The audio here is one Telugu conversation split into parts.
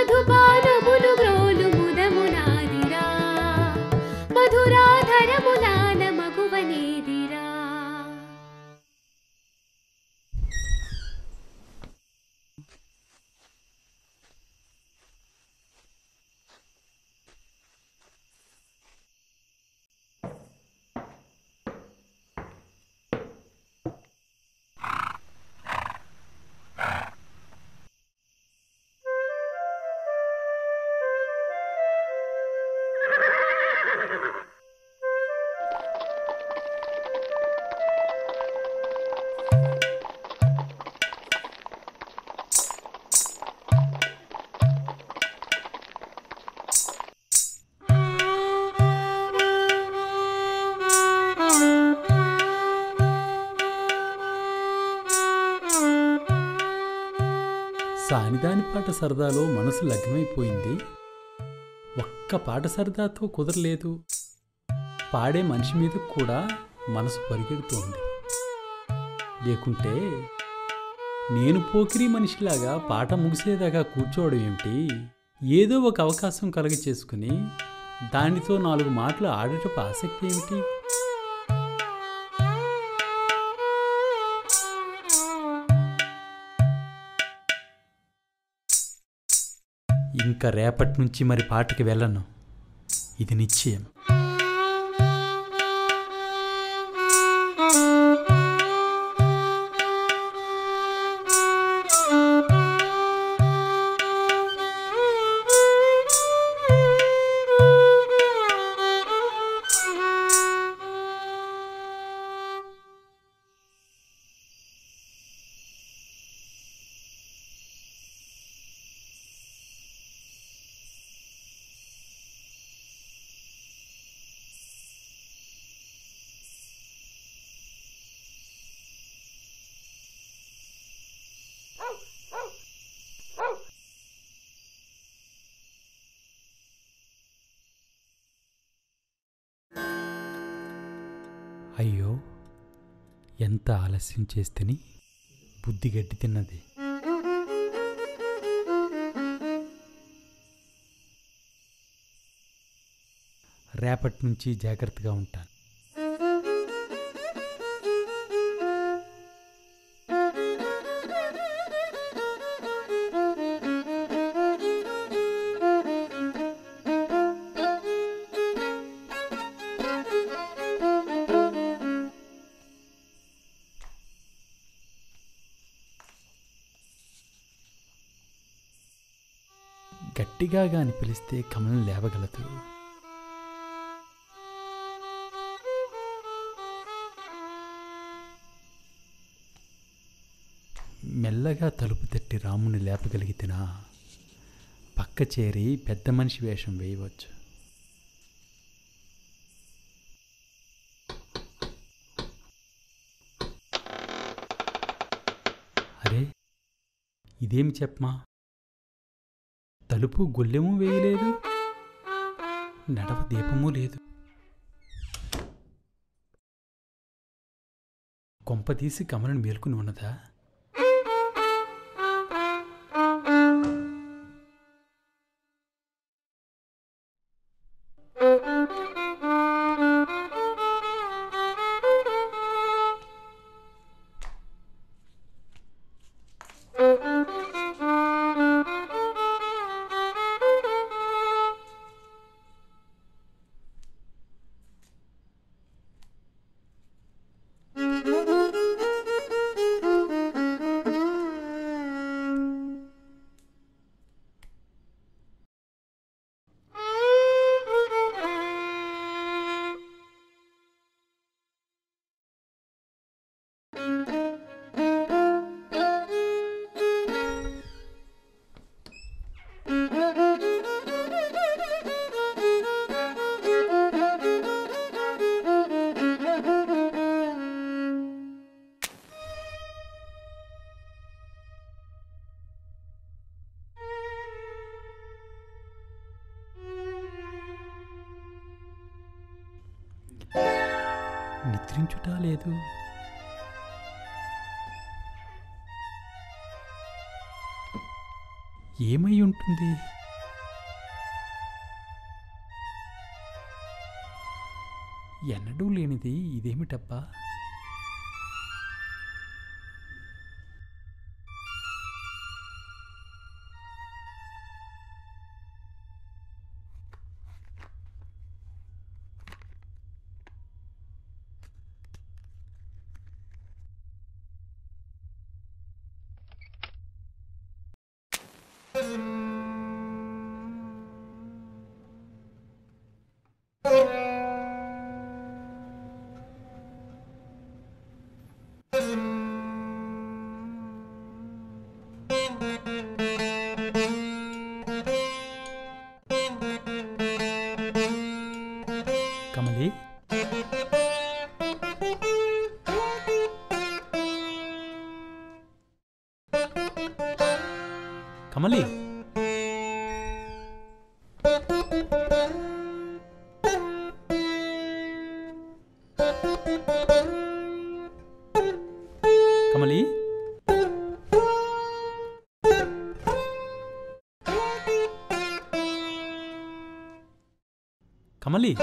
మధుపానములు గ్రోలు ముదమునాదిరా మధురాధరములాన మగువనేదిరా సానిదాని పాట సరదాలో మనసు లగ్నమైపోయింది ఒక్క పాట సరదాతో కుదరలేదు పాడే మనిషి మీద కూడా మనసు పరిగెడుతోంది లేకుంటే నేను పోకిరి మనిషిలాగా పాట ముగిసేదాకా కూర్చోవడం ఏమిటి ఏదో ఒక అవకాశం కలగ చేసుకుని దానితో నాలుగు మాటలు ఆడటపు ఆసక్తి ఏమిటి ఇంకా రేపటి నుంచి మరి పాటకి వెళ్ళను ఇది నిశ్చయం అయ్యో ఎంత ఆలస్యం చేస్తేని బుద్ధి గడ్డి తిన్నది రేపటి నుంచి జాగ్రత్తగా ఉంటాను గట్టిగా గాని పిలిస్తే కమలం లేవగలదు మెల్లగా తలుపు తట్టి రాముని లేపగలిగితేనా పక్క చేరి పెద్ద మనిషి వేషం వేయవచ్చు అరే ఇదేమి చెప్పమా తలుపు గొల్లెము వేయలేదు నడవ దీపము లేదు కొంప తీసి కమలను మేల్కొని ఉన్నదా నిద్రించుట లేదు ఏమై ఉంటుంది ఎన్నడూ లేనిది ఇదేమిటబ్బా కమలి కమలి కమలి కమలి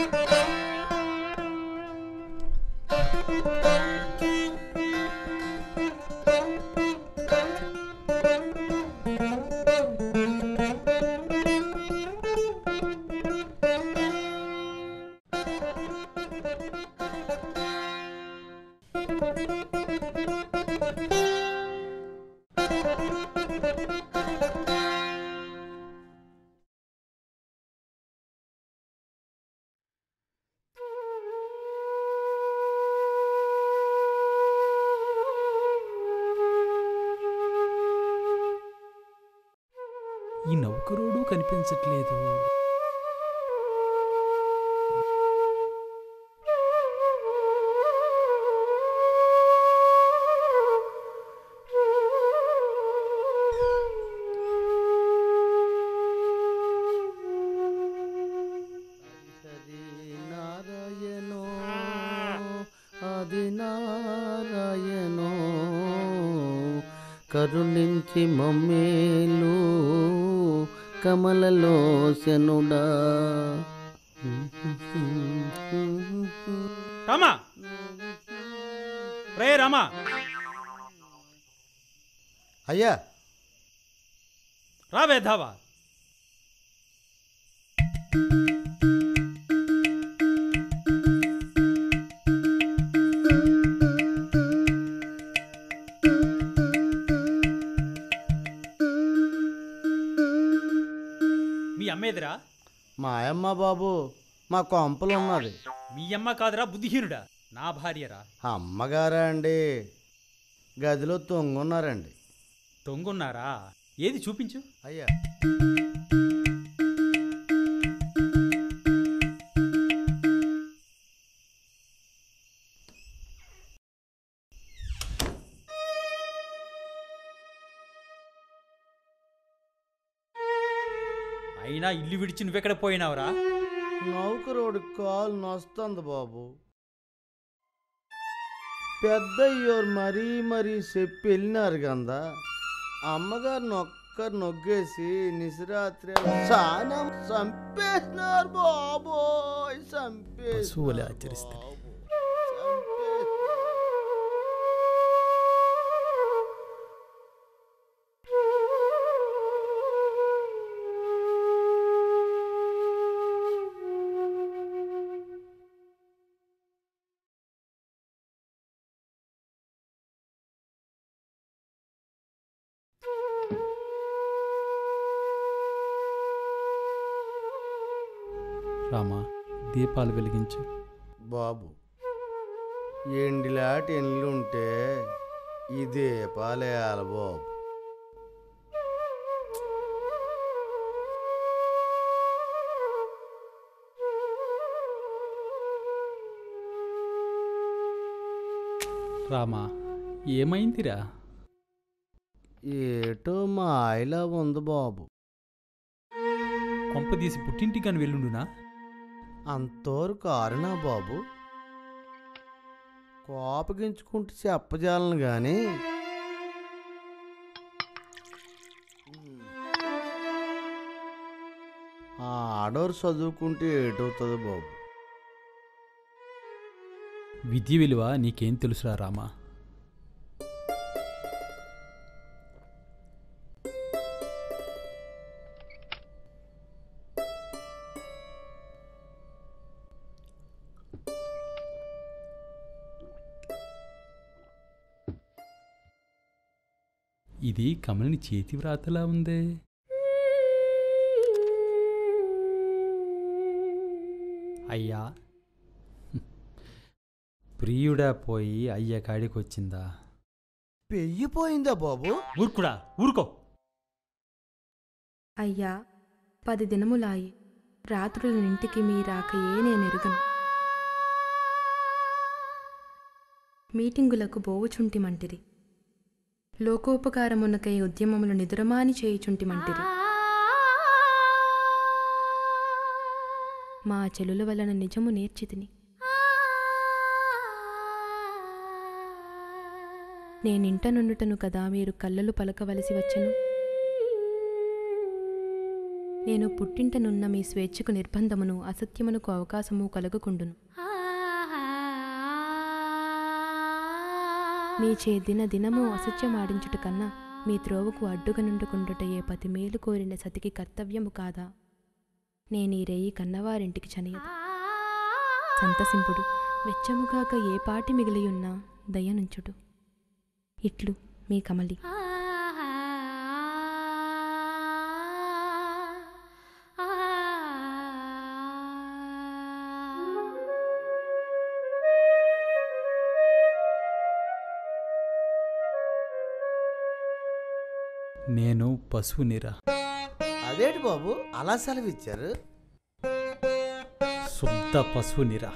ఈ నౌకరోడు కనిపించట్లేదు హరి నారాయణో ఆది నారాయణో కరుణించి మమ్మేలు కమలలో శనుడా రామా రే రామా అయ్యా రా వేధావా మీ అమ్మేదిరా మా అమ్మ బాబు మా కొంపలు ఉన్నది మీ అమ్మ కాదురా బుద్ధిహీనుడా నా భార్యరా అమ్మగారా అండి గదిలో తొంగున్నారండి తొంగున్నారా ఏది చూపించు అయ్యా అయినా ఇల్లు విడిచి నువ్వెక్కడ పోయినావురా నౌకరోడు కాలు నొస్తుంది బాబు పెద్దయ్యోరు మరీ మరీ చెప్పి వెళ్ళినారు కదా అమ్మగారు నొక్కరు నొగ్గేసి నిశరాత్రి సానం చంపేసినారు బాబు పశువులే ఆచరిస్తారు. రామా దీపాలు వెలిగించు బాబు ఎండిలాంటి ఎండ్లు ఉంటే ఇదే పాలేయాల బాబు రామా ఏమైందిరా ఏటో మా ఆయిలా ఉంది బాబు కొంపదీసి పుట్టింటికి అని వెళ్ళుండునా అంతవరకు ఆరినా బాబు కోపగించుకుంటూ చెప్పజాలను గాని ఆ ఆడోరు చదువుకుంటే ఏటవుతుంది బాబు విద్య విలువ నీకేం తెలుసురా రామా ఇది కమలిని చేతి వ్రాతలా ఉందే అయ్యా ప్రియుడా పోయి అయ్య కాడికి వచ్చిందా పెయ్యిపోయిందా బాబు ఊరుకుడా ఊరుకో అయ్యా పది దినములాయి రాత్రులనింటికి మీ రాకయే నేనెరుగను మీటింగులకు బోవుచుంటిమంటిరి లోకోపకారమునకై ఉద్యమములు నిదురమాని చేయుచుంటిమంటిరి మా చెలుల వలన నిజము నేర్చితిని నేనింట నుండుటను కదా మీరు కళ్ళలు పలకవలసి వచ్చెను నేను పుట్టింటనున్న మీ స్వేచ్ఛకు నిర్బంధమును అసత్యమునకు అవకాశము కలుగుకుండును మీ చే దిన దినము అసత్యమాడించుట కన్నా మీ త్రోవకు అడ్డుగా నుండుకుండుటయే పతి మేలు కోరిన సతికి కర్తవ్యము కాదా నేనీ రేయి కన్నవారింటికి చనియదు సంతసింపుడు వెచ్చముగాక ఏ పాటి మిగిలియున్నా దయనుంచుడు ఇట్లు మీ కమలి నేను పశువునిరా అదేంటి బాబు అలా సెలవిచ్చారు శుద్ధ పశువునిరా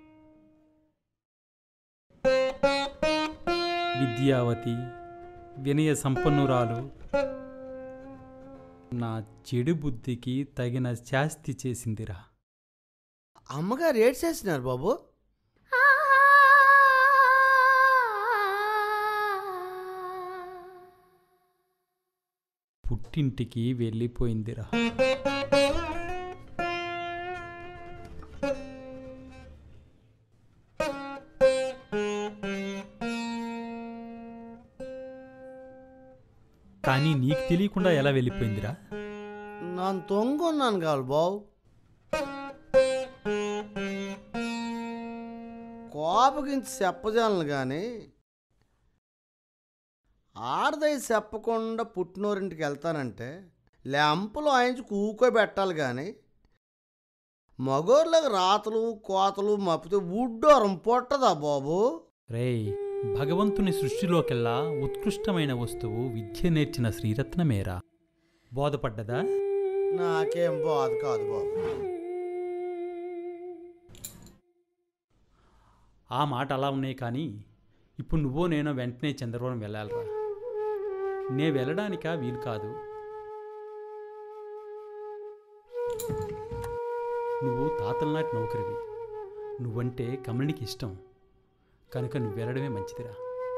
విద్యావతి వినయ సంపన్నురాలు నా చెడు బుద్ధికి తగిన శాస్తి చేసిందిరా అమ్మగారు ఏడ్చేసినారు బాబు పుట్టింటికి వెళ్ళిపోయిందిరా కానీ నీకు తెలియకుండా ఎలా వెళ్ళిపోయిందిరా నేను తొంగున్నాను కావాలి బాబు కోపగించి చెప్పజాలను కానీ ఆడదై చెప్పకుండా పుట్టినోరింటికి వెళ్తానంటే లెంపలు ఆయించి కూకోబెట్టాలి కానీ మగోర్లకు రాతలు కోతలు మప్పితే ఉడ్డోరం పొట్టదా బాబు రేయ్ భగవంతుని సృష్టిలోకెల్లా ఉత్కృష్టమైన వస్తువు విద్య నేర్చిన శ్రీరత్నమేరా బోధపడ్డదా నాకేం బాధ కాదు బాబు ఆ మాట అలా ఉన్నాయి కానీ ఇప్పుడు నువ్వో నేనో వెంటనే చంద్రవరం వెళ్ళాలిరా నే వెళ్ళడానికా వీలు కాదు నువ్వు తాతల నాటి నౌకరివి నువ్వంటే కమలినికి ఇష్టం కనుక నువ్వు వెళ్ళడమే మంచిదిరా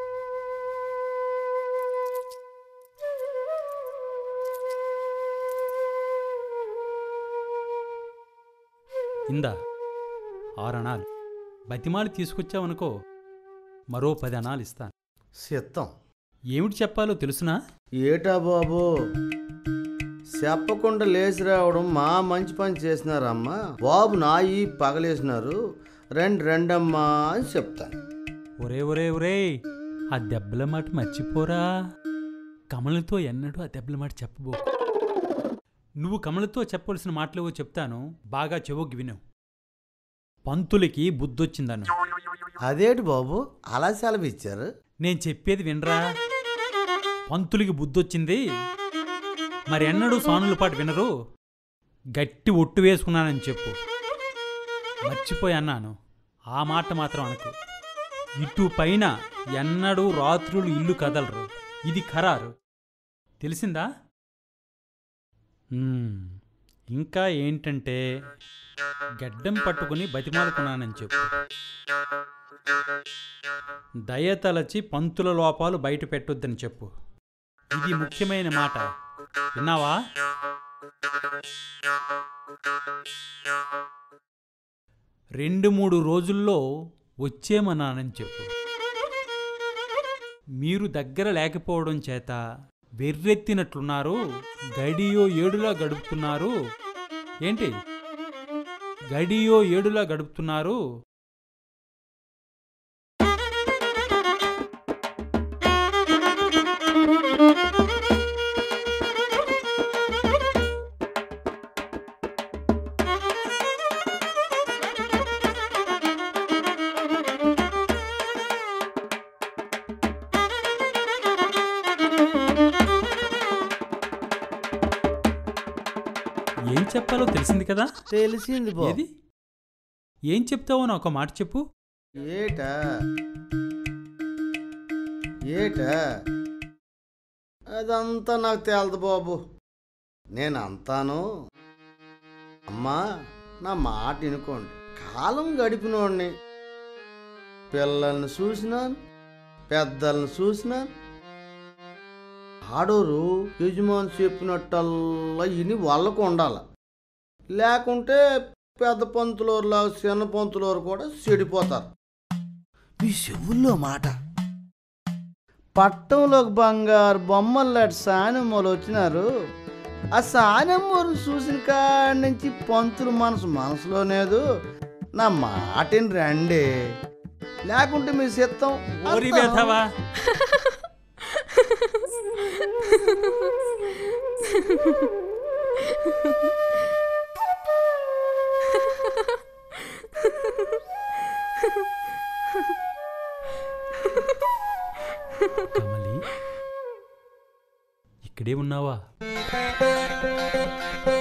ఇందా ఆరు అణాలు బతిమాలి తీసుకొచ్చావనుకో మరో పది అణాలు ఇస్తాను సిద్ధం ఏమిటి చెప్పాలో తెలుసునా ఏటా బాబు చెప్పకుండా లేచి రావడం మా మంచి పని చేసినారమ్మా బాబు నా ఈ పగలేసినారు రెండు రెండమ్మా అని చెప్తాను ఒరే ఒరే ఒరే ఆ దెబ్బల మాట మర్చిపోరా కమలతో ఎన్నడూ ఆ దెబ్బల మాట చెప్పబోకు నువ్వు కమలతో చెప్పవలసిన మాటలేవో చెప్తాను బాగా చెవొగ్గి విను పంతులకి బుద్ధొచ్చిందను అదేంటి బాబు అలా సెలవు ఇచ్చారు నేను చెప్పేది వినరా పంతులకి బుద్ధొచ్చింది మరి ఎన్నడూ సానుల పాటు వినరు గట్టి ఒట్టు వేసుకున్నానని చెప్పు మర్చిపోయి అన్నాను ఆ మాట మాత్రం అనకు ఇటు పైన ఎన్నడూ రాత్రులు ఇల్లు కదలరు ఇది ఖరారు తెలిసిందా మ్మ్. ఇంకా ఏంటంటే గడ్డం పట్టుకుని బతిమాలుకున్నానని చెప్పు దయతలచి పంతుల లోపాలు బయట పెట్టొద్దని చెప్పు ఇది ముఖ్యమైన మాట విన్నావా రెండు మూడు రోజుల్లో వచ్చేమన్నానని చెప్పు మీరు దగ్గర లేకపోవడం చేత వెర్రెత్తినట్లున్నారు గడియో ఏడులా గడుపుతున్నారు ఏంటి గడియో ఏడులా గడుపుతున్నారు ఏం చెప్పాలో తెలిసింది కదా తెలిసింది బాబు ఏది ఏం చెప్తావో నా ఒక మాట చెప్పు ఏటా ఏటా అదంతా నాకు తేలదు బాబు నేను అంతాను అమ్మా నా మాట వినుకోండి కాలం గడిపినోడిని పిల్లల్ని చూసినాను పెద్దల్ని చూసినాను ఆడోరు యజమాని చెప్పినట్టల్లా ఇని వాళ్ళకు ఉండాలి లేకుంటే పెద్ద పంతులోరులాగా చిన్న పంతులోరు కూడా చెడిపోతారు మీ చెవుల్లో మాట పట్టంలోకి బంగారు బొమ్మల్లాంటి సానమ్మలు వచ్చినారు ఆ సానమ్మలు చూసిన కాడి నుంచి పంతులు మనసు మనసులో లేదు నా మాటిని రండి లేకుంటే మీ సిద్ధం ఓరి వేధవా కమలి ఇక్కడే ఉన్నావా